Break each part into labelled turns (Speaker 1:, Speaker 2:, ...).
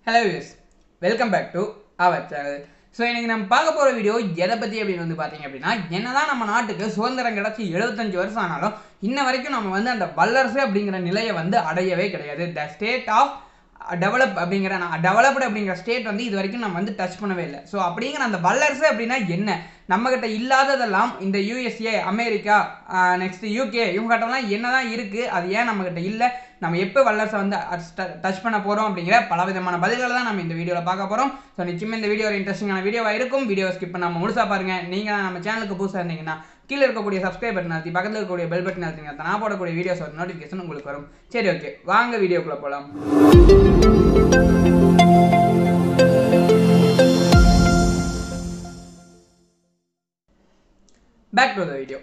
Speaker 1: hello use welcome back to our channel so இன்னைக்கு நம்ம பார்க்க போகிற வீடியோ எதை பற்றி அப்படின்னு வந்து பார்த்தீங்க அப்படின்னா என்னதான் நம்ம நாட்டுக்கு சுதந்திரம் கிடச்சி எழுபத்தஞ்சு வருஷம் ஆனாலும் இன்ன வரைக்கும் நம்ம வந்து அந்த வல்லரசு அப்படிங்கிற நிலையை வந்து அடையவே கிடையாது த ஸ்டேட் ஆஃப் டெவலப் அப்படிங்கிற டெவலப்டு அப்படிங்கிற ஸ்டேட் வந்து இது வரைக்கும் நம்ம வந்து டச் பண்ணவே இல்லை ஸோ அப்படிங்கிற அந்த வல்லரசு அப்படின்னா என்ன நம்மக்கிட்ட இல்லாததெல்லாம் இந்த யூஎஸ்ஏ அமெரிக்கா நெக்ஸ்ட் யூகே இவங்ககிட்டலாம் என்னதான் இருக்குது அது ஏன் நம்மக்கிட்ட இல்லை நம்ம எப்போ வல்லரசை வந்து டச் பண்ண போகிறோம் அப்படிங்கிற பல விதமான பதில்களை தான் நம்ம இந்த வீடியோவில் பார்க்க போகிறோம் ஸோ நிச்சயமாக இந்த வீடியோ ஒரு இன்ட்ரெஸ்டிங்கான வீடியோவாக இருக்கும் வீடியோ ஸ்கிப் பண்ணாமல் முழுசாக பாருங்கள் நீங்கள் நம்ம சேனலுக்கு புதுசாக இருந்தீங்கன்னா கீழே இருக்கக்கூடிய சப்ஸ்கிரைப் பட்டன் அழுத்தி பக்கத்தில் இருக்கக்கூடிய பெல் பட்டன் அழுத்திங்க நான் போடக்கூடிய வீடியோஸ் ஒரு நோட்டிஃபிகேஷன் உங்களுக்கு வரும் சரி ஓகே வாங்க வீடியோக்குள்ளே போகலாம் பேக் டு த வீடியோ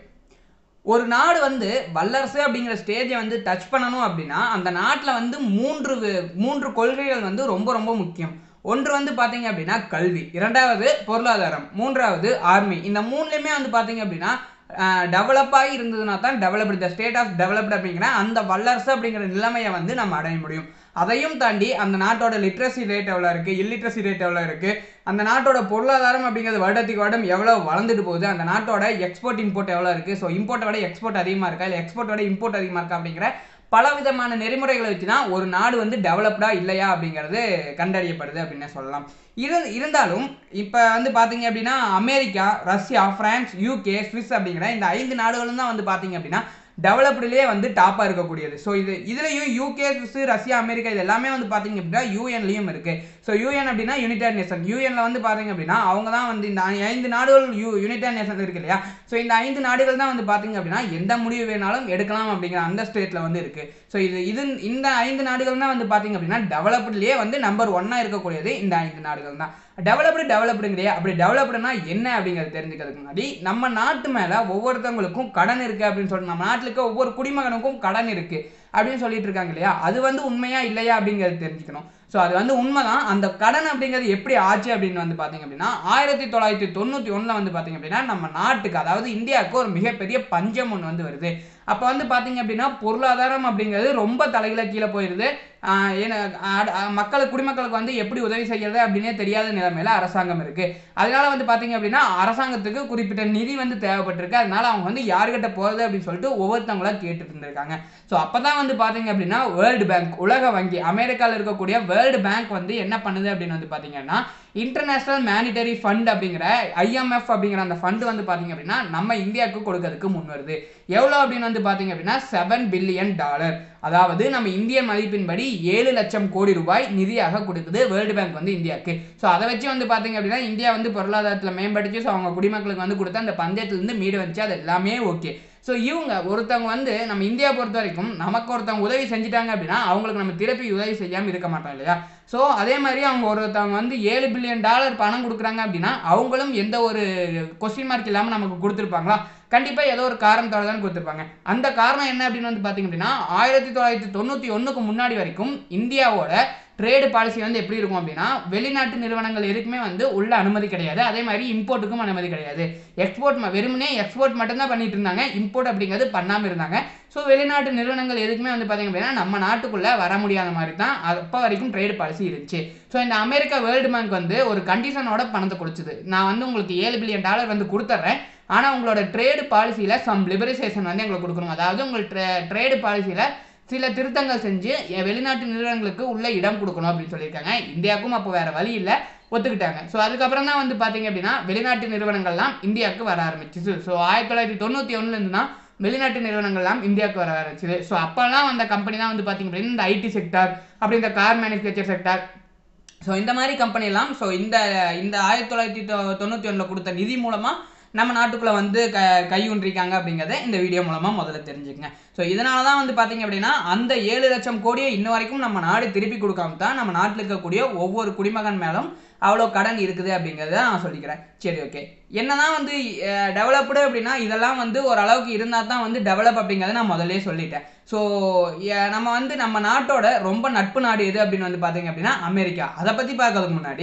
Speaker 1: ஒரு நாடு வந்து வல்லரசு அப்படிங்கிற ஸ்டேஜை வந்து டச் பண்ணணும் அப்படின்னா அந்த நாட்டில் வந்து மூன்று வி- மூன்று கொள்கைகள் வந்து ரொம்ப ரொம்ப முக்கியம் ஒன்று வந்து பார்த்தீங்க அப்படின்னா கல்வி இரண்டாவது பொருளாதாரம் மூன்றாவது ஆர்மி இந்த மூணுலையுமே வந்து பார்த்தீங்க அப்படின்னா டெவலப்பாகி இருந்ததுனா தான் developed the state of developed அப்படிங்கிற அந்த வல்லரசு அப்படிங்கிற நிலைமையை வந்து நம்ம அடைய முடியும் அதையும் தாண்டி அந்த நாட்டோட லிட்ரஸி ரேட் எவ்வளோ இருக்குது இல்லிட்ரஸி ரேட் எவ்வளோ இருக்குது அந்த நாட்டோட பொருளாதாரம் அப்படிங்கிறது வருடத்துக்கு வருடம் எவ்வளோ வளர்ந்துட்டு போகுது அந்த நாட்டோட எக்ஸ்போர்ட் இம்போர்ட் எவ்வளோ இருக்குது ஸோ இம்போர்ட்டை விட எக்ஸ்போர்ட் அதிகமாக இருக்கா இல்லை எக்ஸ்போர்ட்டை விட இம்போர்ட் அதிகமாக இருக்கா அப்படிங்கிற பல விதமான நெறிமுறைகளை வச்சு தான் ஒரு நாடு வந்து டெவலப்டா இல்லையா அப்படிங்கிறது கண்டறியப்படுது அப்படின்னு சொல்லலாம் இரு இருந்தாலும் இப்போ வந்து பார்த்தீங்க அப்படின்னா America Russia France UK Swiss அப்படிங்கிற இந்த ஐந்து நாடுகளும் தான் வந்து பார்த்தீங்க அப்படின்னா டெவலப்டுலேயே வந்து டாப்பாக இருக்கக்கூடியது ஸோ இது இதுலேயும் யூகே ஸ்விஸ் ரஷ்யா அமெரிக்கா இது எல்லாமே வந்து பார்த்தீங்க அப்படின்னா யூஎன்லேயும் இருக்குது ஸோ யூஎன் அப்படின்னா யுனைடெட் நேஷன் யூஎன்ல வந்து பார்த்தீங்க அப்படின்னா அவங்க தான் வந்து இந்த ஐ- ஐந்து நாடுகள் யூ யுனைடெட் நேஷன் இருக்கு இல்லையா ஸோ இந்த ஐந்து நாடுகள் தான் வந்து பார்த்தீங்க அப்படின்னா எந்த முடிவு வேணாலும் எடுக்கலாம் அப்படிங்கிற அந்த ஸ்டேட்டில் வந்து இருக்குது ஸோ இது இது இந்த ஐந்து நாடுகள் தான் வந்து பார்த்தீங்க அப்படின்னா டெவலப்டுலேயே வந்து நம்பர் ஒன்னா இருக்கக்கூடியது இந்த ஐந்து நாடுகள் தான் டெவலப்டு டெவலப்டுங்கிறிய அப்படி டெவலப்டுனா என்ன அப்படிங்கிறது தெரிஞ்சுக்கிறதுக்கு முன்னாடி நம்ம நாட்டு மேலே ஒவ்வொருத்தவங்களுக்கும் கடன் இருக்குது அப்படின்னு சொல்லிட்டு நம்ம நாட்டில் இருக்க ஒவ்வொரு குடிமகனுக்கும் கடன் இருக்குது அப்படின்னு சொல்லிட்டு இருக்காங்க இல்லையா அது வந்து உண்மையா இல்லையா அப்படிங்கிறது தெரிஞ்சுக்கணும் ஸோ அது வந்து உண்மைதான் அந்த கடன் அப்படிங்கிறது எப்படி ஆச்சு அப்படின்னு வந்து பார்த்தீங்க அப்படின்னா ஆயிரத்தி தொள்ளாயிரத்தி தொண்ணூற்றி ஒன்றில் வந்து பார்த்தீங்க அப்படின்னா நம்ம நாட்டுக்கு அதாவது இந்தியாவுக்கு ஒரு மிகப்பெரிய பஞ்சம் ஒன்று வந்து வருது அப்போ வந்து பார்த்தீங்க அப்படின்னா பொருளாதாரம் அப்படிங்கிறது ரொம்ப தலையில கீழே போயிடுது ஆஹ் ஏன்னா அட- அஹ் மக்களுக்கு குடிமக்களுக்கு வந்து எப்படி உதவி செய்யறது அப்படின்னே தெரியாத நிலைமையில அரசாங்கம் இருக்கு அதனால வந்து பார்த்தீங்க அப்படின்னா அரசாங்கத்துக்கு குறிப்பிட்ட நிதி வந்து தேவைப்பட்டிருக்கு அதனால அவங்க வந்து யாருக்கிட்ட போகிறது அப்படின்னு சொல்லிட்டு ஒவ்வொருத்தவங்களா கேட்டுட்டு இருந்திருக்காங்க ஸோ அப்பதான் வந்து பார்த்தீங்க அப்படின்னா வேர்ல்டு பேங்க் உலக வங்கி அமெரிக்காவில் இருக்கக்கூடிய வேர்ல்டு பேங்க் வந்து என்ன பண்ணுது அப்படின்னு வந்து பார்த்தீங்கன்னா இன்டர்நேஷனல் மேனிட்டரி ஃபண்ட் அப்படிங்கிற ஐஎம்எஃப் அப்படிங்கிற அந்த ஃபண்ட் வந்து பார்த்தீங்க அப்படின்னா நம்ம இந்தியாவுக்கு கொடுக்கறதுக்கு முன் வருது எவ்வளோ அப்படின்னு வந்து பார்த்தீங்க அப்படின்னா செவன் பில்லியன் டாலர் அதாவது நம்ம இந்திய மதிப்பின்படி ஏழு லட்சம் கோடி ரூபாய் நிதியாக கொடுக்குது வேர்ல்டு பேங்க் வந்து இந்தியாவுக்கு ஸோ அதை வச்சு வந்து பார்த்தீங்க அப்படின்னா இந்தியா வந்து பொருளாதாரத்தில் மேம்படுத்தி ஸோ அவங்க குடிமக்களுக்கு வந்து கொடுத்த அந்த பந்தயத்துலேருந்து மீடு வந்துச்சு அது எல்லாமே ஓகே ஸோ இவங்க ஒருத்தவங்க வந்து நம்ம இந்தியா பொறுத்த வரைக்கும் நமக்கு ஒருத்தவங்க உதவி செஞ்சுட்டாங்க அப்படின்னா அவங்களுக்கு நம்ம திருப்பி உதவி செய்யாமல் இருக்க மாட்டோம் இல்லையா ஸோ அதே மாதிரி அவங்க ஒருத்தவங்க வந்து ஏழு பில்லியன் டாலர் பணம் கொடுக்குறாங்க அப்படின்னா அவங்களும் எந்த ஒரு கொஸ்டின் மார்க் இல்லாமல் நமக்கு கொடுத்துருப்பாங்களா கண்டிப்பாக ஏதோ ஒரு காரணத்தோட தான் கொடுத்துருப்பாங்க அந்த காரணம் என்ன அப்படின்னு வந்து பார்த்தீங்க அப்படின்னா ஆயிரத்தி தொள்ளாயிரத்தி தொண்ணூற்றி ஒன்றுக்கு முன்னாடி வரைக்கும் இந்தியாவோட ட்ரேடு பாலிசி வந்து எப்படி இருக்கும் அப்படின்னா வெளிநாட்டு நிறுவனங்கள் எதுக்குமே வந்து உள்ள அனுமதி கிடையாது அதே மாதிரி இம்போர்ட்டுக்கும் அனுமதி கிடையாது எக்ஸ்போர்ட் வெறுமனே எக்ஸ்போர்ட் மட்டும்தான் பண்ணிட்டு இருந்தாங்க இம்போர்ட் அப்படிங்கிறது பண்ணாமல் இருந்தாங்க ஸோ வெளிநாட்டு நிறுவனங்கள் எதுக்குமே வந்து பார்த்தீங்க அப்படின்னா நம்ம நாட்டுக்குள்ளே வர முடியாத மாதிரி தான் அப்போ வரைக்கும் ட்ரேடு பாலிசி இருந்துச்சு ஸோ இந்த அமெரிக்கா வேர்ல்டு பேங்க் வந்து ஒரு கண்டிஷனோட பணத்தை கொடுத்துது நான் வந்து உங்களுக்கு ஏழு பில்லியன் டாலர் வந்து கொடுத்துட்றேன் ஆனால் உங்களோட ட்ரேடு பாலிசியில் சம் லிபரைசேஷன் வந்து எங்களுக்கு கொடுக்கணும் அதாவது உங்கள் ட்ரேடு பாலிசியில் சில திருத்தங்கள் செஞ்சு எ- வெளிநாட்டு நிறுவனங்களுக்கு உள்ள இடம் கொடுக்கணும் அப்படின்னு சொல்லியிருக்காங்க இந்தியாவுக்கும் அப்போ வேற வழி இல்லை ஒத்துக்கிட்டாங்க ஸோ அதுக்கப்புறம் தான் வந்து பார்த்தீங்க அப்படின்னா வெளிநாட்டு நிறுவனங்கள்லாம் இந்தியாவுக்கு வர ஆரம்பிச்சிச்சு ஸோ ஆயிரத்தி தொள்ளாயிரத்தி தொண்ணூற்றி ஒன்றுலேருந்து தான் வெளிநாட்டு நிறுவனங்கள்லாம் இந்தியாவுக்கு வர ஆரம்பிச்சது ஸோ அப்போல்லாம் வந்த கம்பெனி தான் வந்து பார்த்தீங்க அப்படின்னா இந்த ஐடி செக்டார் அப்படி இந்த கார் மேனுஃபேக்சர் செக்டார் ஸோ இந்த மாதிரி company எல்லாம் ஸோ இந்த இந்த ஆயிரத்தி தொள்ளாயிரத்தி தொ- தொண்ணூற்றி ஒன்றில் கொடுத்த நிதி மூலமாக நம்ம நாட்டுக்குள்ளே வந்து க கையூன்றிருக்காங்க அப்படிங்கிறத இந்த வீடியோ மூலமாக முதல்ல தெரிஞ்சுக்கங்க ஸோ இதனால தான் வந்து பார்த்தீங்க அப்படின்னா அந்த ஏழு லட்சம் கோடியை இன்ன வரைக்கும் நம்ம நாடு திருப்பி கொடுக்காம தான் நம்ம நாட்டில் இருக்கக்கூடிய ஒவ்வொரு குடிமகன் மேலும் அவ்வளோ கடன் இருக்குது அப்படிங்கிறத நான் சொல்லிக்கிறேன் சரி ஓகே என்னதான் வந்து டெவலப்டு அப்படின்னா இதெல்லாம் வந்து ஓரளவுக்கு இருந்தால் தான் வந்து டெவலப் அப்படிங்கிறத நான் முதல்லயே சொல்லிட்டேன் ஸோ நம்ம வந்து நம்ம நாட்டோட ரொம்ப நட்பு நாடு எது அப்படின்னு வந்து பார்த்தீங்க அப்படின்னா அமெரிக்கா அதை பற்றி பார்க்கறதுக்கு முன்னாடி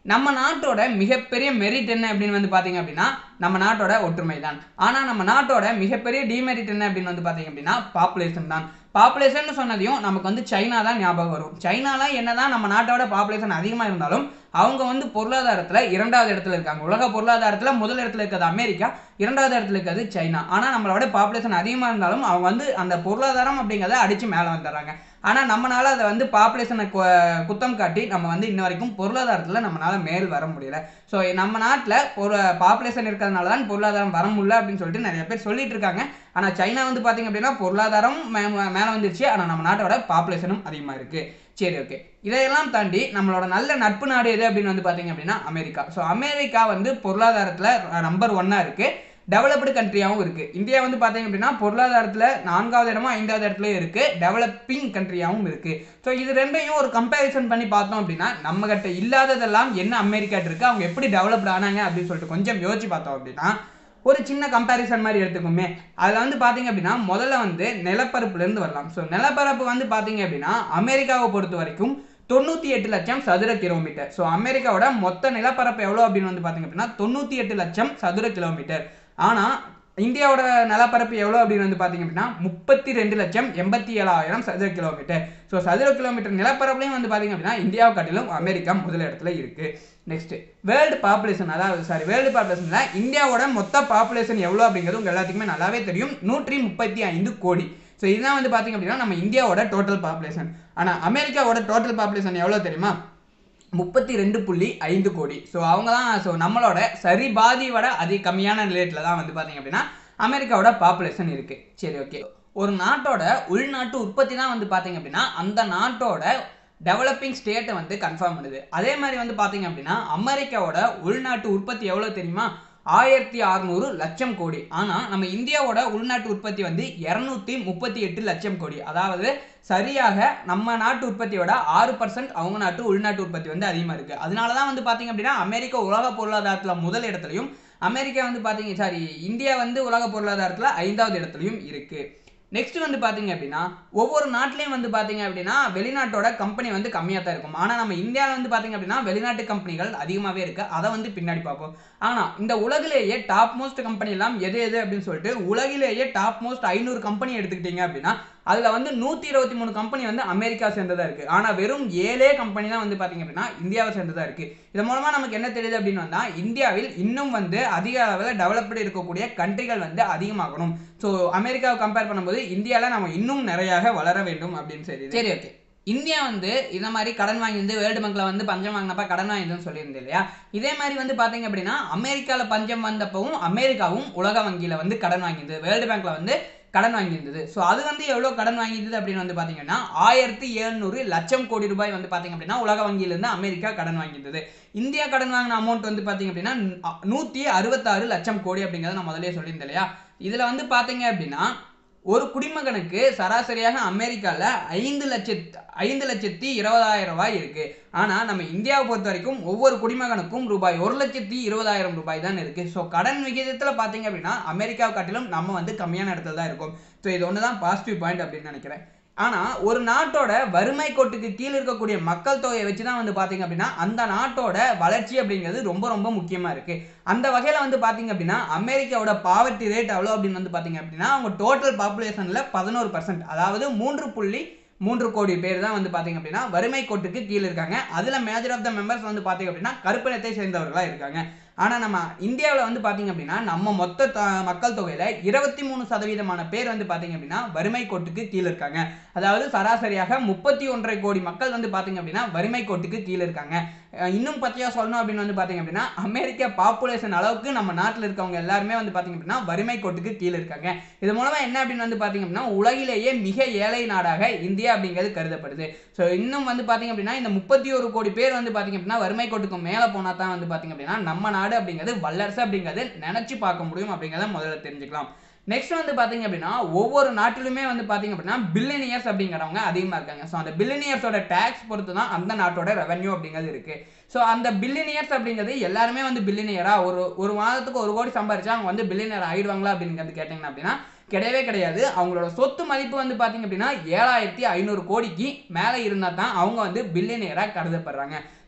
Speaker 1: நம்ம நாட்டோட மிகப்பெரிய மெரிட் என்ன அப்படின்னு வந்து பார்த்தீங்க அப்படின்னா நம்ம நாட்டோட ஒற்றுமை தான் ஆனால் நம்ம நாட்டோட மிகப்பெரிய டிமெரிட் என்ன அப்படின்னு வந்து பார்த்தீங்க அப்படின்னா பாப்புலேஷன் தான் பாப்புலேஷன் சொன்னதையும் நமக்கு வந்து சைனா தான் ஞாபகம் வரும் சைனாலாம் என்னதான் நம்ம நாட்டோட பாப்புலேஷன் அதிகமாக இருந்தாலும் அவங்க வந்து பொருளாதாரத்தில் இரண்டாவது இடத்துல இருக்காங்க உலக பொருளாதாரத்தில் முதல் இடத்துல இருக்கிறது அமெரிக்கா இரண்டாவது இடத்துல இருக்கிறது சைனா ஆனால் நம்மளோட பாப்புலேஷன் அதிகமாக இருந்தாலும் அவங்க வந்து அந்த பொருளாதாரம் அப்படிங்கிறத அடித்து மேலே வந்துடுறாங்க ஆனால் நம்மளால அதை வந்து பாப்புலேஷனை குத்தம் காட்டி நம்ம வந்து இன்ன வரைக்கும் பொருளாதாரத்தில் நம்மளால மேல் வர முடியல ஸோ நம்ம நாட்டில் ஒரு பாப்புலேஷன் இருக்கிறதுனால தான் பொருளாதாரம் வர முடியல அப்படின்னு சொல்லிட்டு நிறைய பேர் சொல்லிட்டு இருக்காங்க ஆனால் சைனா வந்து பார்த்தீங்க அப்படின்னா பொருளாதாரம் மே- மேலே வந்துருச்சு ஆனால் நம்ம நாட்டோட பாப்புலேஷனும் அதிகமாக இருக்கு சரி ஓகே இதையெல்லாம் தாண்டி நம்மளோட நல்ல நட்பு நாடு எது அப்படின்னு வந்து பார்த்தீங்க அப்படின்னா அமெரிக்கா ஸோ அமெரிக்கா வந்து பொருளாதாரத்தில் நம்பர் ஒன்னாக இருக்கு டெவலப்டு கண்ட்ரியாகவும் இருக்கு இந்தியா வந்து பார்த்தீங்க அப்படின்னா பொருளாதாரத்தில் நான்காவது இடமோ ஐந்தாவது இடத்துலயும் இருக்கு டெவலப்பிங் கண்ட்ரியாகவும் இருக்கு ஸோ இது ரெண்டையும் ஒரு கம்பேரிசன் பண்ணி பார்த்தோம் அப்படின்னா நம்ம கிட்ட இல்லாததெல்லாம் என்ன அமெரிக்காட்ட இருக்கு அவங்க எப்படி டெவலப்டு ஆனாங்க அப்படின்னு சொல்லிட்டு கொஞ்சம் யோசிச்சு பார்த்தோம் அப்படின்னா ஒரு சின்ன கம்பேரிசன் மாதிரி எடுத்துக்கோமே அதில் வந்து பார்த்தீங்க அப்படின்னா முதல்ல வந்து நிலப்பரப்புலேருந்து வரலாம் ஸோ நிலப்பரப்பு வந்து பார்த்தீங்க அப்படின்னா அமெரிக்காவை பொறுத்த வரைக்கும் தொண்ணூற்றி எட்டு லட்சம் சதுர கிலோமீட்டர் ஸோ அமெரிக்காவோட மொத்த நிலப்பரப்பு எவ்வளோ அப்படின்னு வந்து பார்த்தீங்க அப்படின்னா தொண்ணூற்றி எட்டு லட்சம் சதுர கிலோமீட்டர் ஆனால் இந்தியாவோட நிலப்பரப்பு எவ்வளோ அப்படின்னு வந்து பார்த்தீங்க அப்படின்னா முப்பத்தி ரெண்டு லட்சம் எண்பத்தி ஏழாயிரம் சதுர கிலோமீட்டர் ஸோ சதுர கிலோமீட்டர் நிலப்பரப்புலையும் வந்து பார்த்தீங்க அப்படின்னா இந்தியாவை காட்டிலும் அமெரிக்கா முதல் இடத்துல இருக்கு நெக்ஸ்ட் வேர்ல்டு பாப்புலேஷன் அதாவது சாரி வேர்ல்டு பாப்புலேஷனில் இந்தியாவோட மொத்த பாப்புலேஷன் எவ்வளோ அப்படிங்கிறது உங்க எல்லாத்துக்குமே நல்லாவே தெரியும் நூற்றி முப்பத்தி ஐந்து கோடி ஸோ இதுதான் வந்து பார்த்தீங்க அப்படின்னா நம்ம இந்தியாவோட டோட்டல் பாப்புலேஷன் ஆனால் அமெரிக்காவோட டோட்டல் பாப்புலேஷன் எவ்வளோ தெரியுமா முப்பத்தி ரெண்டு புள்ளி ஐந்து கோடி ஸோ அவங்க தான் ஸோ நம்மளோட சரி பாதி விட அதி கம்மியான ரேட்டில் தான் வந்து பார்த்தீங்க அப்படின்னா அமெரிக்காவோட பாப்புலேஷன் இருக்குது சரி ஓகே ஒரு நாட்டோட உள்நாட்டு உற்பத்தி தான் வந்து பார்த்தீங்க அப்படின்னா அந்த நாட்டோட டெவலப்பிங் ஸ்டேட்டை வந்து கன்ஃபார்ம் பண்ணுது அதே மாதிரி வந்து பார்த்தீங்க அப்படின்னா அமெரிக்காவோட உள்நாட்டு உற்பத்தி எவ்வளோ தெரியுமா ஆயிரத்தி அறநூறு லட்சம் கோடி ஆனால் நம்ம இந்தியாவோட உள்நாட்டு உற்பத்தி வந்து இரநூத்தி முப்பத்தி எட்டு லட்சம் கோடி அதாவது சரியாக நம்ம நாட்டு உற்பத்தியோட ஆறு பர்சன்ட் அவங்க நாட்டு உள்நாட்டு உற்பத்தி வந்து அதிகமாக இருக்குது அதனால தான் வந்து பார்த்தீங்க அப்படின்னா அமெரிக்கா உலக பொருளாதாரத்தில் முதல் இடத்துலையும் அமெரிக்கா வந்து பார்த்தீங்க சாரி இந்தியா வந்து உலக பொருளாதாரத்தில் ஐந்தாவது இடத்துலையும் இருக்குது நெக்ஸ்ட் வந்து பார்த்தீங்க அப்படின்னா ஒவ்வொரு நாட்டிலையும் வந்து பார்த்தீங்க அப்படின்னா வெளிநாட்டோட கம்பெனி வந்து கம்மியாக தான் இருக்கும் ஆனால் நம்ம இந்தியாவில் வந்து பார்த்தீங்க அப்படின்னா வெளிநாட்டு கம்பெனிகள் அதிகமாகவே இருக்கு அதை வந்து பின்னாடி பார்ப்போம் ஆனால் இந்த உலகிலேயே டாப் மோஸ்ட் கம்பெனி எல்லாம் எது எது அப்படின்னு சொல்லிட்டு உலகிலேயே டாப் மோஸ்ட் ஐநூறு கம்பெனி எடுத்துக்கிட்டீங்க அப்படின்னா அதில் வந்து நூற்றி இருபத்தி மூணு கம்பெனி வந்து அமெரிக்கா சேர்ந்ததாக இருக்குது ஆனால் வெறும் ஏழே கம்பெனி தான் வந்து பார்த்தீங்க அப்படின்னா இந்தியாவை சேர்ந்ததாக இருக்குது இது மூலமாக நமக்கு என்ன தெரியுது அப்படின்னு வந்தால் இந்தியாவில் இன்னும் வந்து அதிக அளவில் டெவலப்டு இருக்கக்கூடிய கண்ட்ரிகள் வந்து அதிகமாகணும் ஸோ அமெரிக்காவை கம்பேர் பண்ணும்போது இந்தியாவில் நம்ம இன்னும் நிறையாக வளர வேண்டும் அப்படின்னு சரி சரி ஓகே இந்தியா வந்து இந்த மாதிரி கடன் வாங்கியிருந்து வேர்ல்டு பேங்க்ல வந்து பஞ்சம் வாங்கினப்ப கடன் வாங்கியிருந்தோம்னு சொல்லியிருந்தேன் இல்லையா இதே மாதிரி வந்து பார்த்தீங்க அப்படின்னா அமெரிக்காவில் பஞ்சம் வந்தப்பவும் அமெரிக்காவும் உலக வங்கியில் வந்து கடன் வாங்கியிருந்தது வேர்ல்டு பேங்க்ல வந்து கடன் வாங்கியிருந்தது ஸோ அது வந்து எவ்வளோ கடன் வாங்கியிருந்தது அப்படின்னு வந்து பார்த்தீங்கன்னா ஆயிரத்தி எழுநூறு லட்சம் கோடி ரூபாய் வந்து பார்த்தீங்க அப்படின்னா உலக வங்கியிலிருந்து அமெரிக்கா கடன் வாங்கியிருந்தது இந்தியா கடன் வாங்கின அமௌண்ட் வந்து பார்த்தீங்க அப்படின்னா நூற்றி அறுபத்தாறு லட்சம் கோடி அப்படிங்கிறத நான் முதல்லயே சொல்லியிருந்தேன் இல்லையா இதில் வந்து பார்த்தீங்க அப்படின்னா ஒரு குடிமகனுக்கு சராசரியாக அமெரிக்காவில் ஐந்து லட்சத்து ஐந்து லட்சத்தி இருபதாயிரம் ரூபாய் இருக்கு ஆனால் நம்ம இந்தியாவை பொறுத்த வரைக்கும் ஒவ்வொரு குடிமகனுக்கும் ரூபாய் ஒரு லட்சத்தி இருபதாயிரம் ரூபாய் தான் இருக்கு ஸோ கடன் விகிதத்தில் பார்த்தீங்க அப்படின்னா அமெரிக்காவை காட்டிலும் நம்ம வந்து கம்மியான இடத்துல தான் இருக்கும் ஸோ இது ஒன்று தான் பாசிட்டிவ் பாயிண்ட் அப்படின்னு நினைக்கிறேன் ஆனால் ஒரு நாட்டோட வறுமை கோட்டுக்கு கீழே இருக்கக்கூடிய மக்கள் தொகையை வச்சு தான் வந்து பார்த்தீங்க அப்படின்னா அந்த நாட்டோட வளர்ச்சி அப்படிங்கிறது ரொம்ப ரொம்ப முக்கியமாக இருக்குது அந்த வகையில் வந்து பார்த்தீங்க அப்படின்னா அமெரிக்காவோட பாவர்ட்டி ரேட் எவ்வளோ அப்படின்னு வந்து பார்த்தீங்க அப்படின்னா அவங்க டோட்டல் பாப்புலேஷனில் பதினோரு பர்சன்ட் அதாவது மூன்று புள்ளி மூன்று கோடி பேர் தான் வந்து பார்த்தீங்க அப்படின்னா வறுமை கோட்டுக்கு கீழே இருக்காங்க அதில் மேஜர் ஆஃப் த மெம்பர்ஸ் வந்து பார்த்தீங்க அப்படின்னா கருப்பினத்தை சேர்ந்தவர்களாக இருக்காங்க ஆனால் நம்ம இந்தியாவில் வந்து பார்த்தீங்க அப்படின்னா நம்ம மொத்த த- மக்கள் தொகையில் இருபத்தி மூணு சதவீதமான பேர் வந்து பார்த்தீங்க அப்படின்னா வறுமை கோட்டுக்கு கீழே இருக்காங்க அதாவது சராசரியாக முப்பத்தி ஒன்றரை கோடி மக்கள் வந்து பார்த்தீங்க அப்படின்னா வறுமை கோட்டுக்கு கீழே இருக்காங்க அஹ் இன்னும் பத்தியா சொல்லணும் அப்படின்னு வந்து பார்த்தீங்க அப்படின்னா அமெரிக்கா பாப்புலேஷன் அளவுக்கு நம்ம நாட்டில் இருக்கவங்க எல்லாருமே வந்து பார்த்தீங்க அப்படின்னா வறுமை கோட்டுக்கு கீழே இருக்காங்க இது மூலமா என்ன அப்படின்னு வந்து பார்த்தீங்க அப்படின்னா உலகிலேயே மிக ஏழை நாடாக இந்தியா அப்படிங்கிறது கருதப்படுது ஸோ இன்னும் வந்து பார்த்தீங்க அப்படின்னா இந்த முப்பத்தி ஒரு கோடி பேர் வந்து பார்த்தீங்க அப்படின்னா வறுமை கோட்டுக்கு மேலே போனால் தான் வந்து பார்த்தீங்க அப்படின்னா நம்ம நாடு அப்படிங்கிறது வல்லரசு அப்படிங்கிறது நினச்சி பார்க்க முடியும் அப்படிங்கிறத முதல்ல தெரிஞ்சுக்கலாம் நெக்ஸ்ட் வந்து பார்த்தீங்க அப்படின்னா ஒவ்வொரு நாட்டிலுமே வந்து பார்த்தீங்க அப்படின்னா பில்லினியர்ஸ் அப்படிங்கிறவங்க அதிகமாக இருக்காங்க ஸோ அந்த பில்லினியர்ஸோட டேக்ஸ் பொறுத்து தான் அந்த நாட்டோட ரெவன்யூ அப்படிங்கிறது இருக்கு ஸோ அந்த பில்லினியர்ஸ் அப்படிங்கிறது எல்லாருமே வந்து பில்லினியரா ஒரு ஒரு மாதத்துக்கு ஒரு கோடி சம்பாரிச்சா அவங்க வந்து பில்லினியர் ஆயிடுவாங்களா அப்படிங்கிறது கேட்டிங்கன்னா அப்படின்னா கிடையவே கிடையாது அவங்களோட சொத்து மதிப்பு வந்து பார்த்தீங்க அப்படின்னா ஏழாயிரத்தி ஐநூறு கோடிக்கு மேலே இருந்தால் தான் அவங்க வந்து பில்லினியராக கருதப்படுறாங்க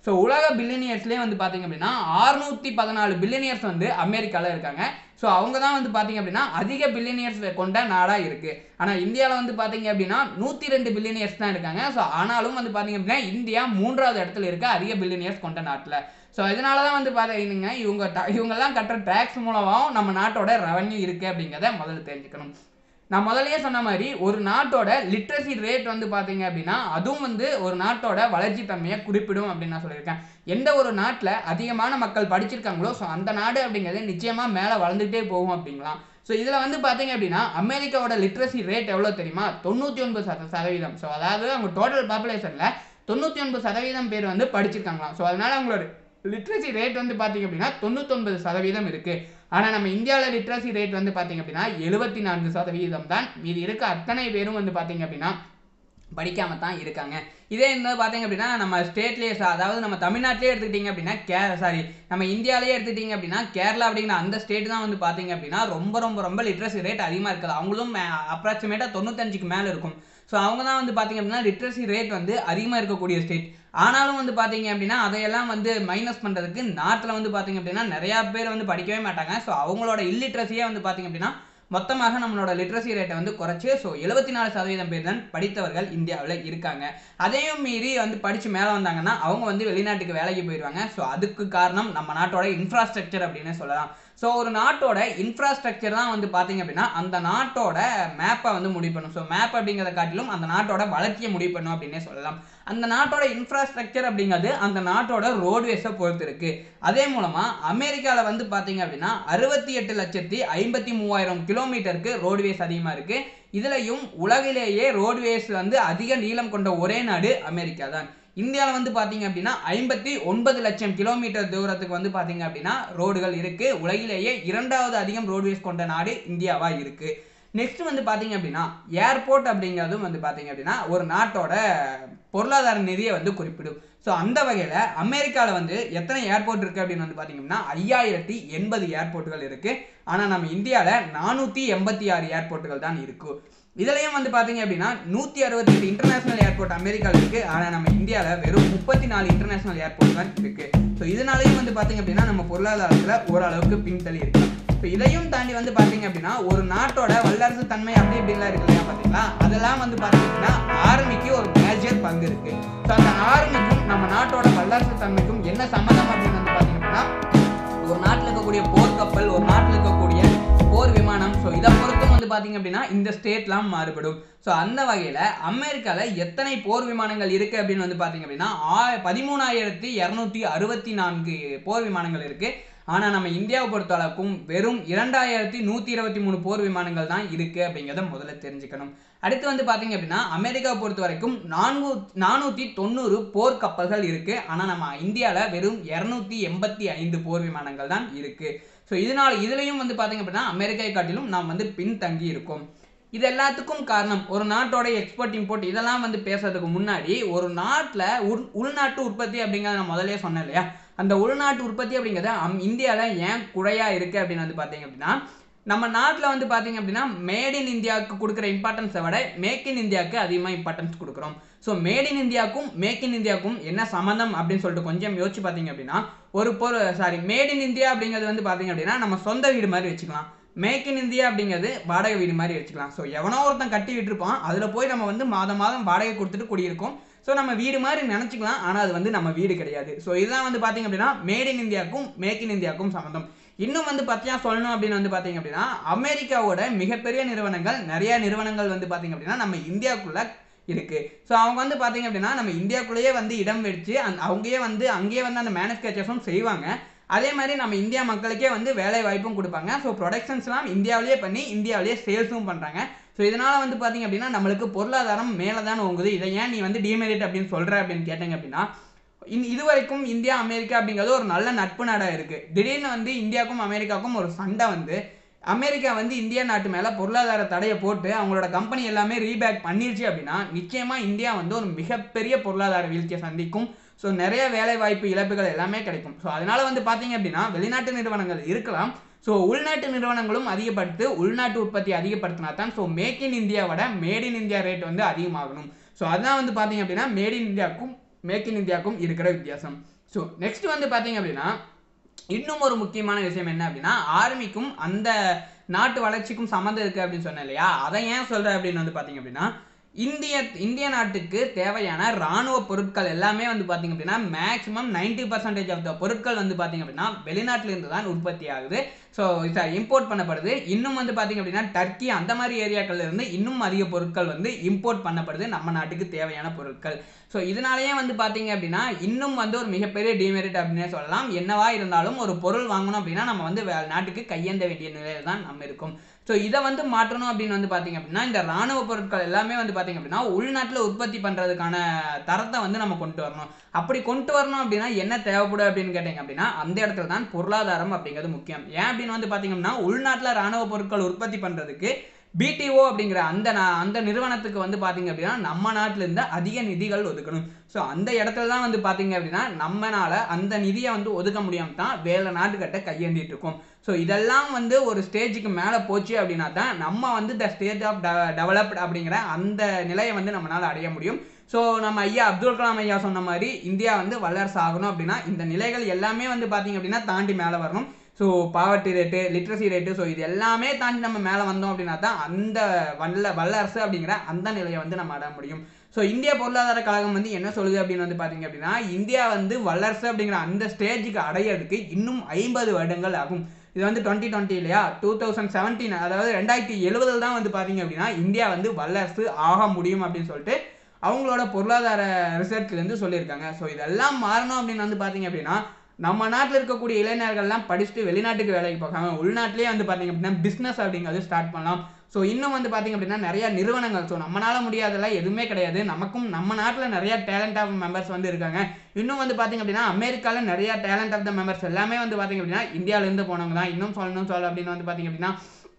Speaker 1: ஸோ உலக பில்லினியர்ஸ்லேயே வந்து பார்த்தீங்க அப்படின்னா அறுநூத்தி பதினாலு பில்லினியர்ஸ் வந்து அமெரிக்காவில் இருக்காங்க ஸோ அவங்க தான் வந்து பார்த்தீங்க அப்படின்னா அதிக பில்லினியர்ஸ் கொண்ட நாடாக இருக்குது ஆனால் இந்தியாவில் வந்து பார்த்தீங்க அப்படின்னா நூற்றி ரெண்டு பில்லினியர்ஸ் தான் இருக்காங்க ஸோ ஆனாலும் வந்து பார்த்தீங்க அப்படின்னா இந்தியா மூன்றாவது இடத்துல இருக்க அதிக பில்லினியர்ஸ் கொண்ட நாட்டில் ஸோ இதனால தான் வந்து பார்த்தீங்கன்னா இவங்க ta- இவங்கெல்லாம் கட்டுற டேக்ஸ் மூலமாகவும் நம்ம நாட்டோட ரெவன்யூ இருக்குது அப்படிங்கிறத முதல்ல தெரிஞ்சுக்கணும் நான் முதல்லயே சொன்ன மாதிரி ஒரு நாட்டோட லிட்ரஸி ரேட் வந்து பார்த்தீங்க அப்படின்னா அதுவும் வந்து ஒரு நாட்டோட வளர்ச்சி தன்மையை குறிப்பிடும் அப்படின்னு நான் சொல்லியிருக்கேன் எந்த ஒரு நாட்டில் அதிகமான மக்கள் படிச்சிருக்காங்களோ ஸோ அந்த நாடு அப்படிங்கிறது நிச்சயமாக மேலே வளர்ந்துட்டே போகும் அப்படிங்களாம் ஸோ இதில் வந்து பார்த்தீங்க அப்படின்னா அமெரிக்காவோட லிட்ரஸி ரேட் எவ்வளோ தெரியுமா தொண்ணூற்றி ஒன்பது சத சதவீதம் ஸோ அதாவது அவங்க டோட்டல் பாப்புலேஷனில் தொண்ணூற்றி ஒன்பது சதவீதம் பேர் வந்து படிச்சிருக்காங்களாம் ஸோ அதனால அவங்களோட லிட்ரஸி ரேட் வந்து பார்த்தீங்க அப்படின்னா தொண்ணூத்தொன்பது சதவீதம் இருக்கு ஆனால் நம்ம இந்தியாவில் லிட்ரஸி ரேட் வந்து பார்த்தீங்க அப்படின்னா எழுபத்தி நான்கு சதவீதம் தான் மீதி இருக்க அத்தனை பேரும் வந்து பார்த்தீங்க அப்படின்னா படிக்காம தான் இருக்காங்க இதே இந்த பார்த்தீங்க அப்படின்னா நம்ம ஸ்டேட்லேயே அதாவது நம்ம தமிழ்நாட்டிலே எடுத்துக்கிட்டிங்க அப்படின்னா கே சாரி நம்ம இந்தியாவிலேயே எடுத்துக்கிட்டிங்க அப்படின்னா கேரளா அப்படிங்கிற அந்த ஸ்டேட் தான் வந்து பார்த்தீங்க அப்படின்னா ரொம்ப ரொம்ப ரொம்ப லிட்ரஸி ரேட் அதிகமாக இருக்குது அவங்களும் அப்ராக்சிமேட்டாக தொண்ணூத்தஞ்சுக்கு மேலே இருக்கும் ஸோ அவங்க தான் வந்து பார்த்தீங்க அப்படின்னா லிட்ரஸி ரேட் வந்து அதிகமாக இருக்கக்கூடிய ஸ்டேட் ஆனாலும் வந்து பார்த்தீங்க அப்படின்னா அதையெல்லாம் வந்து மைனஸ் பண்ணுறதுக்கு நாட்டில் வந்து பார்த்தீங்க அப்படின்னா நிறையா பேர் வந்து படிக்கவே மாட்டாங்க ஸோ அவங்களோட இல்லிட்ரஸியே வந்து பார்த்தீங்க அப்படின்னா மொத்தமாக நம்மளோட லிட்ரஸி ரேட்டை வந்து குறைச்சு ஸோ எழுபத்தி நாலு சதவீதம் பேர் தான் படித்தவர்கள் இந்தியாவில் இருக்காங்க அதையும் மீறி வந்து படித்து மேலே வந்தாங்கன்னா அவங்க வந்து வெளிநாட்டுக்கு வேலைக்கு போயிடுவாங்க ஸோ அதுக்கு காரணம் நம்ம நாட்டோட இன்ஃப்ராஸ்ட்ரக்சர் அப்படின்னு சொல்லலாம் ஸோ ஒரு நாட்டோட இன்ஃப்ராஸ்ட்ரக்சர் தான் வந்து பார்த்தீங்க அப்படின்னா அந்த நாட்டோட மேப்பை வந்து முடிவு பண்ணும் ஸோ மேப் அப்படிங்கிறத காட்டிலும் அந்த நாட்டோட வளர்ச்சியை முடிவு பண்ணும் அப்படின்னே சொல்லலாம் அந்த நாட்டோட இன்ஃப்ராஸ்ட்ரக்சர் அப்படிங்கிறது அந்த நாட்டோட ரோட்வேஸை பொறுத்து இருக்கு அதே மூலமாக அமெரிக்காவில் வந்து பார்த்தீங்க அப்படின்னா அறுபத்தி எட்டு லட்சத்தி ஐம்பத்தி மூவாயிரம் கிலோமீட்டருக்கு ரோட்வேஸ் அதிகமாக இருக்கு இதுலயும் உலகிலேயே ரோட்வேஸ் வந்து அதிக நீளம் கொண்ட ஒரே நாடு அமெரிக்கா தான் இந்தியாவில் வந்து பார்த்தீங்க அப்படின்னா ஐம்பத்தி ஒன்பது லட்சம் கிலோமீட்டர் தூரத்துக்கு வந்து பார்த்தீங்க அப்படின்னா ரோடுகள் இருக்கு உலகிலேயே இரண்டாவது அதிகம் ரோட்வேஸ் கொண்ட நாடு இந்தியாவா இருக்கு நெக்ஸ்ட் வந்து பார்த்தீங்க அப்படின்னா ஏர்போர்ட் அப்படிங்கிறதும் வந்து பார்த்தீங்க அப்படின்னா ஒரு நாட்டோட பொருளாதார நிதியை வந்து குறிப்பிடும் ஸோ அந்த வகையில் அமெரிக்காவில் வந்து எத்தனை ஏர்போர்ட் இருக்குது அப்படின்னு வந்து பார்த்தீங்க அப்படின்னா ஐயாயிரத்தி எண்பது ஏர்போர்ட்டுகள் இருக்குது ஆனால் நம்ம இந்தியாவில் நானூற்றி எண்பத்தி ஆறு ஏர்போர்ட்டுகள் தான் இருக்கு இதுலயும் வந்து பார்த்தீங்க அப்படின்னா நூற்றி அறுபத்தெட்டு இன்டர்நேஷனல் ஏர்போர்ட் அமெரிக்காவில் இருக்குது ஆனால் நம்ம இந்தியாவில் வெறும் முப்பத்தி நாலு இன்டர்நேஷனல் ஏர்போர்ட் தான் இருக்குது ஸோ இதனாலையும் வந்து பார்த்தீங்க அப்படின்னா நம்ம பொருளாதாரத்தில் ஓரளவுக்கு பின்தள்ளி இருக்கு ஸோ இதையும் தாண்டி வந்து பார்த்தீங்க அப்படின்னா ஒரு நாட்டோட வல்லரசு தன்மை அப்படி இப்படிலாம் இருக்கு இல்லையா பார்த்தீங்களா அதெல்லாம் வந்து பார்த்தீங்க அப்படின்னா ஆர்மிக்கு ஒரு மேஜர் பங்கு இருக்கு ஸோ அந்த ஆர்மிக்கும் நம்ம நாட்டோட வல்லரசு தன்மைக்கும் என்ன சம்மந்தம் அப்படின்னு வந்து பார்த்தீங்க அப்படின்னா ஒரு நாட்டில் இருக்கக்கூடிய போர்க்கப்பல் ஒரு நாட்டில் இருக்கக்கூடிய போர் விமானம் ஸோ இதை பொறுத்தும் வந்து பார்த்தீங்க அப்படின்னா இந்த ஸ்டேட்லாம் மாறுபடும் ஸோ அந்த வகையில் அமெரிக்காவில் எத்தனை போர் விமானங்கள் இருக்குது அப்படின்னு வந்து பார்த்தீங்க அப்படின்னா ஆ பதிமூணாயிரத்தி இரநூத்தி அறுபத்தி நான்கு போர் விமானங்கள் இருக்குது ஆனால் நம்ம இந்தியாவை பொறுத்த அளவுக்கும் வெறும் இரண்டாயிரத்தி நூற்றி இருபத்தி மூணு போர் விமானங்கள் தான் இருக்குது அப்படிங்கிறத முதல்ல தெரிஞ்சுக்கணும் அடுத்து வந்து பார்த்தீங்க அப்படின்னா அமெரிக்காவை பொறுத்த வரைக்கும் நான்கு நானூற்றி தொண்ணூறு போர் கப்பல்கள் இருக்குது ஆனால் நம்ம இந்தியாவில் வெறும் இரநூத்தி எண்பத்தி ஐந்து போர் விமானங்கள் தான் இருக்குது ஸோ இதனால் இதுலேயும் வந்து பார்த்தீங்க அப்படின்னா அமெரிக்காவை காட்டிலும் நாம் வந்து பின்தங்கி இருக்கோம் இது எல்லாத்துக்கும் காரணம் ஒரு நாட்டோட எக்ஸ்போர்ட் இம்போர்ட் இதெல்லாம் வந்து பேசுறதுக்கு முன்னாடி ஒரு நாட்டில் உள் உள்நாட்டு உற்பத்தி அப்படிங்கிறத நான் முதல்லயே சொன்னேன் இல்லையா அந்த உள்நாட்டு உற்பத்தி அப்படிங்கிறது அம் இந்தியாவில் ஏன் குறையாக இருக்குது அப்படின்னு வந்து பார்த்தீங்க அப்படின்னா நம்ம நாட்டில் வந்து பார்த்தீங்க அப்படின்னா மேட் இன் இந்தியாவுக்கு கொடுக்குற இம்பார்ட்டன்ஸை விட மேக் இன் இந்தியாவுக்கு அதிகமாக இம்பார்ட்டன்ஸ் கொடுக்குறோம் ஸோ மேட் இன் இந்தியாவுக்கும் மேக் இன் இந்தியாவுக்கும் என்ன சம்மந்தம் அப்படின்னு சொல்லிட்டு கொஞ்சம் யோசிச்சு பார்த்தீங்க அப்படின்னா ஒரு பொருள் சாரி மேட் இன் இந்தியா அப்படிங்கிறது வந்து பார்த்தீங்க அப்படின்னா நம்ம சொந்த வீடு மாதிரி வச்சுக்கலாம் மேக் இன் இந்தியா அப்படிங்கிறது வாடகை வீடு மாதிரி வச்சுக்கலாம் ஸோ எவனோ ஒருத்தன் கட்டி விட்டுருப்பான் அதில் போய் நம்ம வந்து மாதம் மாதம் வாடகை கொடுத்துட்டு குடியிருக்கோம் ஸோ நம்ம வீடு மாதிரி நினச்சிக்கலாம் ஆனால் அது வந்து நம்ம வீடு கிடையாது ஸோ இதுதான் வந்து பார்த்தீங்க அப்படின்னா மேட் இன் இந்தியாவுக்கும் மேக் இன் இந்தியாவுக்கும் சம்மந்தம் இன்னும் வந்து பத்தியா சொல்லணும் அப்படின்னு வந்து பார்த்தீங்க அப்படின்னா அமெரிக்காவோட மிகப்பெரிய நிறுவனங்கள் நிறைய நிறுவனங்கள் வந்து பார்த்தீங்க அப்படின்னா நம்ம இந்தியாவுக்குள்ள இருக்கு ஸோ அவங்க வந்து பார்த்தீங்க அப்படின்னா நம்ம இந்தியாவுக்குள்ளேயே வந்து இடம் வச்சு அந்த அவங்கயே வந்து அங்கேயே வந்து அந்த மேனுஃபேக்சர்ஸும் செய்வாங்க அதே மாதிரி நம்ம இந்தியா மக்களுக்கே வந்து வேலை வாய்ப்பும் கொடுப்பாங்க ஸோ ப்ரொடக்ஷன்ஸ்லாம் இந்தியாவிலேயே பண்ணி இந்தியாவிலேயே சேல்ஸும் பண்ணுறாங்க ஸோ இதனால் வந்து பார்த்தீங்க அப்படின்னா நம்மளுக்கு பொருளாதாரம் மேலே தான் ஓங்குது இதை ஏன் நீ வந்து டிமெரிட் அப்படின்னு சொல்கிற அப்படின்னு கேட்டீங்க அப்படின்னா இன் இதுவரைக்கும் இந்தியா அமெரிக்கா அப்படிங்கிறது ஒரு நல்ல நட்பு நாடாக இருக்குது திடீர்னு வந்து இந்தியாவுக்கும் அமெரிக்காவுக்கும் ஒரு சண்டை வந்து அமெரிக்கா வந்து இந்தியா நாட்டு மேலே பொருளாதார தடையை போட்டு அவங்களோட கம்பெனி எல்லாமே ரீபேக் பண்ணிருச்சு அப்படின்னா நிச்சயமாக இந்தியா வந்து ஒரு மிகப்பெரிய பொருளாதார வீழ்ச்சியை சந்திக்கும் ஸோ நிறைய வேலை வாய்ப்பு இழப்புகள் எல்லாமே கிடைக்கும் ஸோ அதனால வந்து பார்த்தீங்க அப்படின்னா வெளிநாட்டு நிறுவனங்கள் இருக்கலாம் ஸோ உள்நாட்டு நிறுவனங்களும் அதிகப்படுத்து உள்நாட்டு உற்பத்தி அதிகப்படுத்தினா தான் ஸோ மேக் இன் இந்தியாவோட மேட் இன் இந்தியா ரேட் வந்து அதிகமாகணும் ஸோ அதான் வந்து பார்த்தீங்க அப்படின்னா மேட் இன் இந்தியாவுக்கும் மேக் இன் இந்தியாவுக்கும் இருக்கிற வித்தியாசம் ஸோ நெக்ஸ்ட் வந்து பார்த்தீங்க அப்படின்னா இன்னும் ஒரு முக்கியமான விஷயம் என்ன அப்படின்னா ஆர்மிக்கும் அந்த நாட்டு வளர்ச்சிக்கும் சம்மந்தம் இருக்குது அப்படின்னு சொன்னேன் இல்லையா அதை ஏன் சொல்கிறேன் அப்படின்னு வந்து பார்த்தீங்க அப்படின்னா இந்திய இந்திய நாட்டுக்கு தேவையான ராணுவ பொருட்கள் எல்லாமே வந்து பார்த்தீங்க அப்படின்னா maximum ninety percentage of the பொருட்கள் வந்து பார்த்தீங்க அப்படின்னா வெளிநாட்டில இருந்து தான் உற்பத்தி ஆகுது ஸோ இம்போர்ட் பண்ணப்படுது இன்னும் வந்து பார்த்தீங்க அப்படின்னா டர்க்கி அந்த மாதிரி ஏரியாக்கள்ல இருந்து இன்னும் அதிக பொருட்கள் வந்து இம்போர்ட் பண்ணப்படுது நம்ம நாட்டுக்கு தேவையான பொருட்கள் ஸோ இதனாலேயே வந்து பார்த்தீங்க அப்படின்னா இன்னும் வந்து ஒரு மிகப்பெரிய டிமெரிட் அப்படின்னே சொல்லலாம் என்னவா இருந்தாலும் ஒரு பொருள் வாங்கணும் அப்படின்னா நம்ம வந்து வே- நாட்டுக்கு கையேந்த வேண்டிய நிலையில தான் நம்ம இருக்கும் ஸோ இதை வந்து மாற்றணும் அப்படின்னு வந்து பார்த்தீங்க அப்படின்னா இந்த ராணுவ பொருட்கள் எல்லாமே வந்து பார்த்தீங்க அப்படின்னா உள்நாட்டில் உற்பத்தி பண்ணுறதுக்கான தரத்தை வந்து நம்ம கொண்டு வரணும் அப்படி கொண்டு வரணும் அப்படின்னா என்ன தேவைப்படும் அப்படின்னு கேட்டிங்க அப்படின்னா அந்த இடத்துல தான் பொருளாதாரம் அப்படிங்கிறது முக்கியம் ஏன் அப்படின்னு வந்து பார்த்தீங்க அப்படின்னா உள்நாட்டில் ராணுவ பொருட்கள் உற்பத்தி பண்ணுறதுக்கு பிடிஓ அப்படிங்கிற அந்த நா- அந்த நிறுவனத்துக்கு வந்து பார்த்தீங்க அப்படின்னா நம்ம நாட்டில இருந்து அதிக நிதிகள் ஒதுக்கணும் ஸோ அந்த இடத்துல தான் வந்து பார்த்தீங்க அப்படின்னா நம்மனால அந்த நிதியை வந்து ஒதுக்க முடியாம தான் வேலை நாட்டுக்கிட்ட கையேந்திட்டு இருக்கோம் ஸோ இதெல்லாம் வந்து ஒரு ஸ்டேஜுக்கு மேலே போச்சு அப்படின்னா தான் நம்ம வந்து த ஸ்டேஜ் ஆஃப் டெவலப்ட் அப்படிங்கிற அந்த நிலையை வந்து நம்மளால அடைய முடியும் ஸோ நம்ம ஐயா அப்துல் கலாம் ஐயா சொன்ன மாதிரி இந்தியா வந்து வல்லரசு ஆகணும் அப்படின்னா இந்த நிலைகள் எல்லாமே வந்து பார்த்தீங்க அப்படின்னா தாண்டி மேலே வரணும் so poverty rate literacy rate so இது எல்லாமே தாண்டி நம்ம மேலே வந்தோம் அப்படின்னா தான் அந்த வல்ல வல்லரசு அப்படிங்கிற அந்த நிலையை வந்து நம்ம அடைய முடியும் ஸோ இந்திய பொருளாதார கழகம் வந்து என்ன சொல்லுது அப்படின்னு வந்து பார்த்தீங்க அப்படின்னா இந்தியா வந்து வல்லரசு அப்படிங்கிற அந்த ஸ்டேஜுக்கு அடையிறதுக்கு இன்னும் ஐம்பது வருடங்கள் ஆகும் இது வந்து டுவெண்ட்டி டுவெண்ட்டி இல்லையா டூ தௌசண்ட் செவன்டீன் அதாவது ரெண்டாயிரத்தி எழுபதில் தான் வந்து பார்த்தீங்க அப்படின்னா இந்தியா வந்து வல்லரசு ஆக முடியும் அப்படின்னு சொல்லிட்டு அவங்களோட பொருளாதார ரிசர்ச்லேருந்து சொல்லியிருக்காங்க ஸோ இதெல்லாம் மாறணும் அப்படின்னு வந்து பார்த்தீங்க அப்படின்னா நம்ம நாட்டில் இருக்கக்கூடிய இளைஞர்கள்லாம் படிச்சுட்டு வெளிநாட்டுக்கு வேலைக்கு போகாம உள்நாட்டிலேயே வந்து பார்த்தீங்க அப்படின்னா பிஸ்னஸ் அப்படிங்கிறது ஸ்டார்ட் பண்ணலாம் ஸோ இன்னும் வந்து பார்த்தீங்க அப்படின்னா நிறைய நிறுவனங்கள் ஸோ நம்மளால முடியாதெல்லாம் எதுவுமே கிடையாது நமக்கும் நம்ம நாட்டில் நிறைய டேலண்ட் ஆஃப் மெம்பர்ஸ் வந்து இருக்காங்க இன்னும் வந்து பார்த்தீங்க அப்படின்னா அமெரிக்காவில் நிறைய டேலண்ட் ஆஃப் த மெம்பர்ஸ் எல்லாமே வந்து பார்த்தீங்க அப்படின்னா இந்தியாவிலேருந்து போனவங்க தான் இன்னும் சொல்லணும் சொல்ல அப்படின்னு வந்து பார்த்தீங்க அப்படின்னா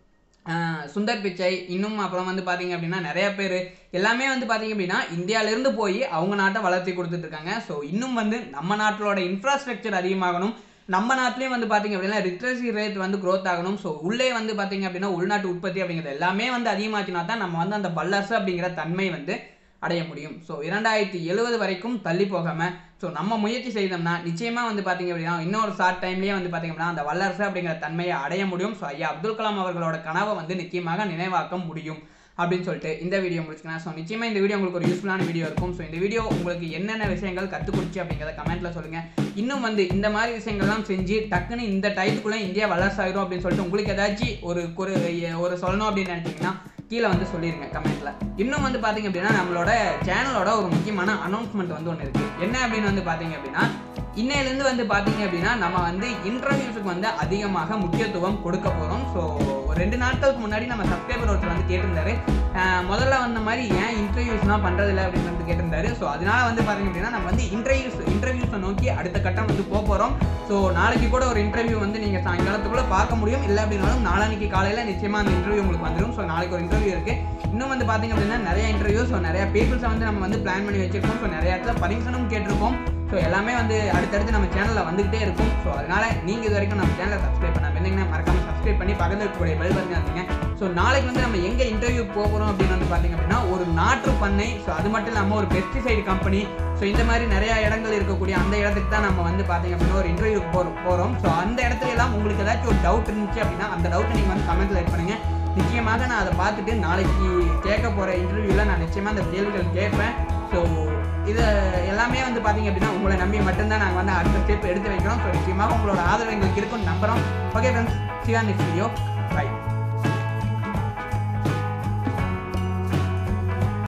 Speaker 1: ஆஹ் சுந்தர் பிச்சை இன்னும் அப்புறம் வந்து பார்த்தீங்க அப்படின்னா நிறைய பேர் எல்லாமே வந்து பார்த்தீங்க அப்படின்னா இந்தியாவிலேருந்து போய் அவங்க நாட்டை வளர்த்தி கொடுத்துட்டு இருக்காங்க ஸோ இன்னும் வந்து நம்ம நாட்டிலோட இன்ஃப்ராஸ்ட்ரக்சர் அதிகமாகணும் நம்ம நாட்டிலையும் வந்து பார்த்தீங்க அப்படின்னா லிட்ரஸி ரேட் வந்து growth ஆகணும் ஸோ உள்ளே வந்து பார்த்தீங்க அப்படின்னா உள்நாட்டு உற்பத்தி அப்படிங்கிறது எல்லாமே வந்து அதிகமாச்சுனா தான் நம்ம வந்து அந்த வல்லரசு அப்படிங்கிற தன்மை வந்து அடைய முடியும் ஸோ இரண்டாயிரத்தி எழுபது வரைக்கும் தள்ளி போகாமல் ஸோ நம்ம முயற்சி செய்தோம்னா நிச்சயமாக வந்து பார்த்தீங்க அப்படின்னா இன்னொரு ஷார்ட் டைம்லேயே வந்து பார்த்தீங்க அப்படின்னா அந்த வல்லரசு அப்படிங்கிற தன்மையை அடைய முடியும் ஸோ ஐயா அப்துல் கலாம் அவர்களோட கனவை வந்து நிச்சயமாக நினைவாக்க முடியும் அப்படின்னு சொல்லிட்டு இந்த வீடியோ முடிச்சுக்கலாம் ஸோ நிச்சயமாக இந்த வீடியோ உங்களுக்கு ஒரு யூஸ்ஃபுல்லான வீடியோ இருக்கும் ஸோ இந்த வீடியோ உங்களுக்கு என்னென்ன விஷயங்கள் கற்றுக் கொடுச்சு அப்படிங்கிறத கமெண்ட்டில் சொல்லுங்கள் இன்னும் வந்து இந்த மாதிரி விஷயங்கள்லாம் செஞ்சு டக்குன்னு இந்த டயத்துக்குள்ளே இந்தியா வல்லரசு ஆயிரும் அப்படின்னு சொல்லிட்டு உங்களுக்கு ஏதாச்சும் ஒரு ஒரு ஒரு சொல்லணும் அப்படின்னு நினச்சிங்கன்னா கீழே வந்து சொல்லிடுங்க கமெண்ட்ல இன்னும் வந்து பாத்தீங்க அப்படின்னா நம்மளோட சேனலோட ஒரு முக்கியமான அனௌன்ஸ்மெண்ட் வந்து ஒன்று இருக்கு என்ன அப்படின்னு வந்து பாத்தீங்க அப்படின்னா இன்னையிலேருந்து வந்து பாத்தீங்க அப்படின்னா நம்ம வந்து இன்டர்வியூஸுக்கு வந்து அதிகமாக முக்கியத்துவம் கொடுக்க போகிறோம் ஸோ ஒரு ரெண்டு நாட்களுக்கு முன்னாடி நம்ம சப்ஸ்கிரைபர் ஒருத்தர் வந்து கேட்டிருந்தாரு அஹ் முதல்ல வந்த மாதிரி ஏன் இன்டர்வியூஸ்லாம் பண்ணுறதில்ல அப்படின்னு வந்து கேட்டிருந்தாரு ஸோ அதனால வந்து பாத்தீங்க அப்படின்னா நம்ம வந்து இன்டர்வியூஸ் இன்டர்வியூஸை நோக்கி அடுத்த கட்டம் வந்து போக போகிறோம் ஸோ நாளைக்கு கூட ஒரு இன்டர்வியூ வந்து நீங்கள் சாயங்காலத்துக்குள்ளே பார்க்க முடியும் இல்லை அப்படின்னாலும் நாளான்னைக்கு காலையில் நிச்சயமாக அந்த இன்டர்வியூ உங்களுக்கு வந்துடும் ஸோ நாளைக்கு ஒரு இன்டர்வியூ இருக்குது இன்னும் வந்து பார்த்தீங்க அப்படின்னா நிறைய இன்டர்வியூ ஸோ நிறைய பீப்புள்ஸை வந்து நம்ம வந்து பிளான் பண்ணி வச்சிருக்கோம் ஸோ நிறைய இடத்துல பர்மிஷனும் கேட்டிருக்கோம் ஸோ எல்லாமே வந்து அடுத்தடுத்து நம்ம சேனலில் வந்துகிட்டே இருக்கும் ஸோ அதனால நீங்கள் இது வரைக்கும் நம்ம சேனலை சப்ஸ்கிரைப் பண்ணாம இருந்தீங்கன்னா மறக்காம சப்ஸ்கிரைப் பண்ணி பக்கத்தில் இருக்கக்கூடிய பெல் பண்ணி வந்தீங்க ஸோ நாளைக்கு வந்து நம்ம எங்கே இன்டர்வியூ போகிறோம் அப்படின்னு வந்து பார்த்தீங்க அப்படின்னா ஒரு நாற்று பண்ணை ஸோ அது மட்டும் இல்லாமல் ஒரு பெஸ்டிசைடு கம்பெனி ஸோ இந்த மாதிரி நிறைய இடங்கள் இருக்கக்கூடிய அந்த இடத்துக்கு தான் நம்ம வந்து பார்த்தீங்க அப்படின்னா ஒரு இன்டர்வியூ போகிறோம் போகிறோம் ஸோ அந்த இடத்துல எல்லாம் உங்களுக்கு ஏதாச்சும் ஒரு டவுட் இருந்துச்சு அப்படின்னா அந்த டவுட்டை நீங்கள் வந்து கமெண்ட்டில் லைட் பண்ணுங்க நிச்சயமாக நான் அதை பார்த்துட்டு நாளைக்கு கேட்க போகிற இன்டர்வியூவில் நான் நிச்சயமாக அந்த கேள்விகள் கேட்பேன் ஸோ இது எல்லாமே வந்து பார்த்தீங்க அப்படின்னா உங்களை நம்பி மட்டும்தான் நாங்கள் வந்து அடுத்த ஸ்டெப் எடுத்து வைக்கிறோம் ஸோ நிச்சயமாக உங்களோட ஆதரவு எங்களுக்கு இருக்கும்னு நம்புகிறோம் okay friends Siva next video by